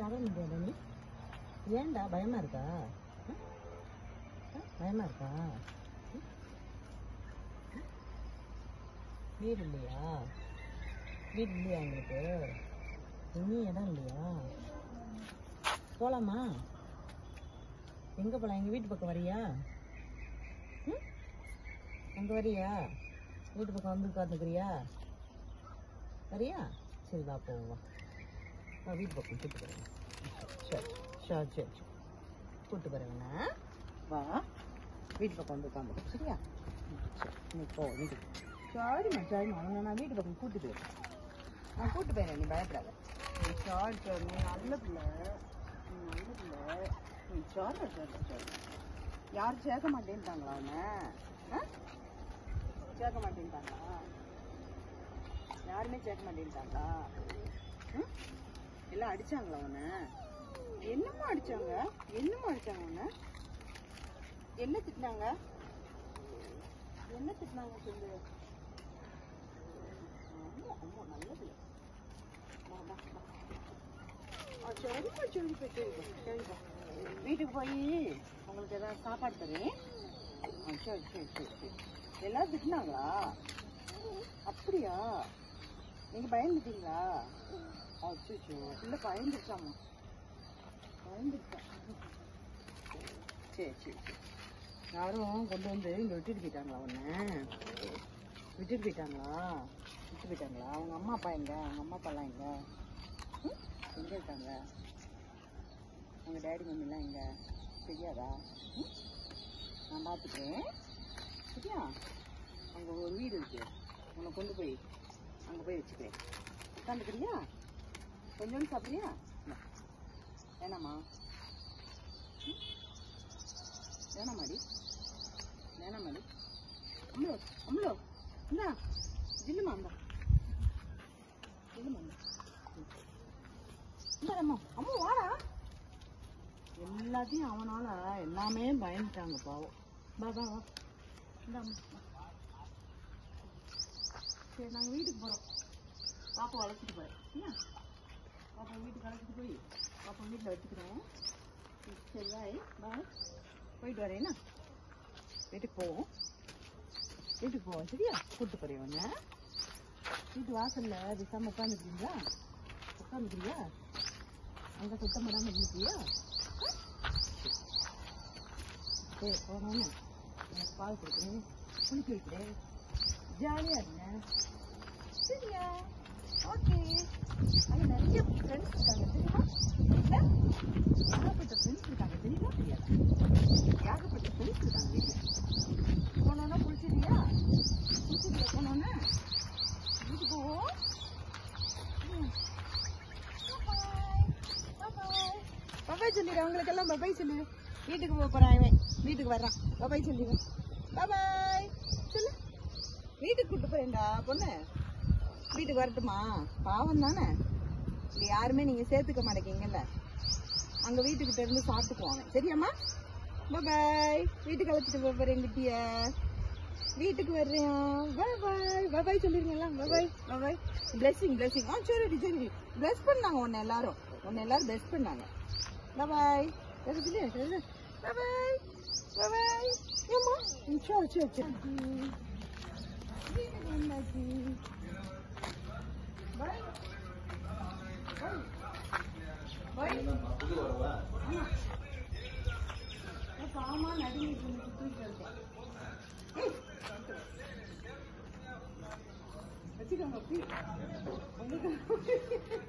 சாப்பிட முடியாதா நீ ஏன்டா பயமா இருக்கா ஆ? ஆ? பயமா இருக்கா ம்? ம்? வீடு இல்லையா வீடு இல்லையா உங்களுக்கு இனி இடம் இல்லையா போலாமா எங்க போலாம் எங்க வீட்டு பக்கம் வரியா ம்? அங்க வரியா வீட்டு பக்கம் வந்து உட்காந்துக்கிறியா வரியா சரி வா போவோம் வா வா வீட்டு பக்கம் கூட்டு போறேன் சரி சரி சரி சரி கூட்டு போறேங்கண்ணா வா வீட்டு பக்கம் வந்து உட்காந்து சரியா ம், சரி நீ போ வீட்டுக்கு சரிம்மா சரிம்மா உன்னை நான் வீட்டு பக்கம் கூட்டு போயிடுறேன் நான் கூட்டு போயிடுறேன் நீ பயப்படாத நீ சாரி சாரி நீ நல்ல பிள்ளை நீ நல்ல பிள்ளை நீ சாரி சாரி சாரி யாரும் சேர்க்க மாட்டேன்ட்டாங்களா அவனை ஆ சேர்க்க மாட்டேன்ட்டாங்களா யாருமே சேர்க்க மாட்டேன்ட்டாங்களா ம்? எல்லாம் அடிச்சாங்களா அவனை என்னம்மா அடிச்சாங்க என்னம்மா அடிச்சாங்க அவனை என்ன திட்டினாங்க என்ன திட்டினாங்க சொல்லு அம்மா அம்மா நல்லது வா, வா, வா. ஆ, சரிப்பா சரிப்பா சரிப்பா சரிப்பா வீட்டுக்கு போய் உங்களுக்கு ஏதாவது சாப்பாடு தரேன் ஆ சரி சரி சரி சரி எல்லாரும் திட்டினாங்களா அப்படியா நீங்க பயந்துட்டீங்களா அச்சோ பிள்ளை பயந்துருச்சாமா பயந்துருச்சா சரி சரி சரி யாரும் கொண்டு வந்து இங்க விட்டுட்டு போயிட்டாங்களா உன்னை விட்டுட்டு போயிட்டாங்களா விட்டு போயிட்டாங்களா அவங்க அம்மா அப்பா எங்க அவங்க அம்மா அப்பாலாம் எங்க ம்? எங்க இருக்காங்க அவங்க டேடி மம்மிலாம் எங்க தெரியாதா ம்? நான் பார்த்துக்கிறேன் சரியா அங்கே ஒரு வீடு இருக்கு உன்னை கொண்டு போய் அங்கே போய் வச்சுக்கிறேன் உட்காந்துக்கிறியா கொஞ்சோண்டு சாப்பிட்றியா இந்தா. வேணாமா ம்? வேணாமாடி வேணாமாடி அம்மளோ அம்மளோ இந்தா ஜில்லுமா இந்தா ஜில்லுமா இந்தா ம். இந்தா அம்மா அம்மா வாடா எல்லாத்தையும் அவனால எல்லாமே பயந்துட்டாங்க பாவம் வா வா வா இந்தா அம்மா, வா. சரி நாங்கள் வீட்டுக்கு போகிறோம் பாப்பா அழைச்சிட்டு போகிறேன் சரியா பாப்பா வீட்டுக்கு அழைச்சிட்டு போய் பாப்பா வீட்டில் வச்சுக்கிறேன் ம், சரி பாய் பாய் போயிட்டு வரேன்னா வீட்டுக்கு போவோம் வீட்டுக்கு போவோம் சரியா கூப்பிட்டு போறேன் உன்னை வீட்டு வாசல்ல பேசாம உட்காந்துக்கிறீங்களா உட்காந்துக்கிறியா அங்க சுத்தம் பண்ணாம இருந்துக்கிறியா சரி போனோன்னு எனக்கு பால் கொடுக்குறேன் குளிக்க வைக்கிறேன் ஜாலியா இருந்தேன் சரியா ஓகே அங்க நிறைய ஃப்ரெண்ட்ஸ் இருக்காங்க தெரியுமா வீட்டுல ஏகப்பட்ட ஃப்ரெண்ட்ஸ் இருக்காங்க தெரியுமா தெரியாதா ஏகப்பட்ட ஃப்ரெண்ட்ஸ் இருக்காங்க வீட்டுல போனோன்னா குளிச்சிருவியா குளிச்சிருவியா போனோன்னா வீட்டுக்கு போவோம் பபாய் சொல்லிடு அவங்களுக்கெல்லாம் பபாய் சொல்லிடு வீட்டுக்கு போக போறான் இவன் வீட்டுக்கு வர்றான் பபாய் சொல்லிடு பபாய் சொல்லு வீட்டுக்கு கூட்டு போறேன்டா பொண்ணு வீட்டுக்கு வரட்டுமா பாவம் தானே இங்க யாருமே நீங்க சேர்த்துக்க மாட்டேங்கல்ல அங்க வீட்டுக்கிட்ட இருந்து சாப்பிட்டுக்குவாங்க சரியாம்மா பாய் வீட்டுக்கு அழைச்சிட்டு போக போறேன் குட்டிய வீட்டுக்கு வர்றேன் பாய் பாய் பாய் பாய் சொல்லிருங்களா பாய் பாய் பாய் பிளெஸிங் பிளெஸிங் ஆ சரி சரி பிளஸ் பண்ணாங்க உன்னை எல்லாரும் உன்னை எல்லாரும் பிளஸ் பண்ணாங்க பாய் பாய் பாய் பாய் பாய் ஏம்மா ம், சரி சரி சரி வீட்டுக்கு வந்தாச்சு பாய் பாய் பாய் பாமா நடுங்கிட்டு இருந்து தூக்கிட்டு வந்துட்டேன் ஏய், வச்சுக்கோங்க அப்படி. உங்களுக்கு